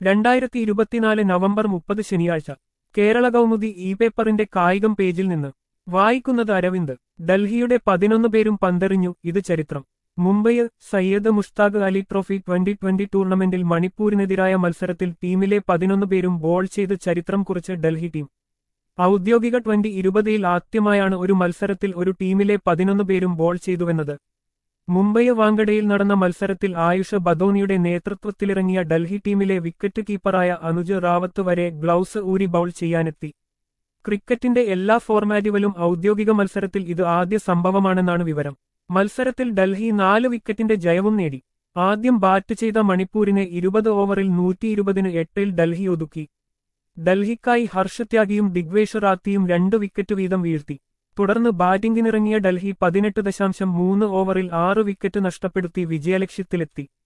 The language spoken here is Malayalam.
രണ്ടായിരത്തി ഇരുപത്തിനാല് നവംബർ മുപ്പത് ശനിയാഴ്ച കേരള കൗമുദി ഇ പേപ്പറിന്റെ കായികം പേജിൽ നിന്ന് വായിക്കുന്നത് അരവിന്ദ് ഡൽഹിയുടെ പതിനൊന്ന് പേരും പന്തെറിഞ്ഞു ഇത് ചരിത്രം മുംബൈയിൽ Syed Mushtaq Ali trophy twenty twenty ടൂർണമെന്റിൽ മണിപ്പൂരിനെതിരായ മത്സരത്തിൽ ടീമിലെ പതിനൊന്ന് പേരും ബോൾ ചെയ്ത് ചരിത്രം കുറിച്ച് ഡൽഹി ടീം ഔദ്യോഗിക ട്വന്റി ഇരുപതിൽ ആദ്യമായാണ് ഒരു മത്സരത്തിൽ ഒരു ടീമിലെ പതിനൊന്ന് പേരും ബോൾ ചെയ്തുവെന്നത് മുംബൈ വാങ്കഡയിൽ നടന്ന മത്സരത്തിൽ ആയുഷ് ബദോനിയുടെ നേതൃത്വത്തിലിറങ്ങിയ ഡൽഹി ടീമിലെ വിക്കറ്റ് കീപ്പറായ അനുജ് റാവത്ത് വരെ ഗ്ലൗസ് ഊരി ബൗൾ ചെയ്യാനെത്തി ക്രിക്കറ്റിന്റെ എല്ലാ ഫോർമാറ്റുകളും ഔദ്യോഗിക മത്സരത്തിൽ ഇത് ആദ്യ സംഭവമാണെന്നാണ് വിവരം മത്സരത്തിൽ ഡൽഹി നാല് വിക്കറ്റിന്റെ ജയവും നേടി ആദ്യം ബാറ്റ് ചെയ്ത മണിപ്പൂരിനെ ഇരുപത് ഓവറിൽ നൂറ്റി ഇരുപതിന് എട്ടിൽ ഡൽഹി ഒതുക്കി ഡൽഹിക്കായി ഹർഷത്യാഗിയും ദിഗ്വേഷ് റാത്തിയും രണ്ട് വിക്കറ്റ് വീതം വീഴ്ത്തി തുടർന്ന് ബാറ്റിംഗിനിറങ്ങിയ ഡൽഹി പതിനെട്ട് ദശാംശം മൂന്ന് ഓവറിൽ ആറ് വിക്കറ്റ് നഷ്ടപ്പെടുത്തി വിജയലക്ഷ്യത്തിലെത്തി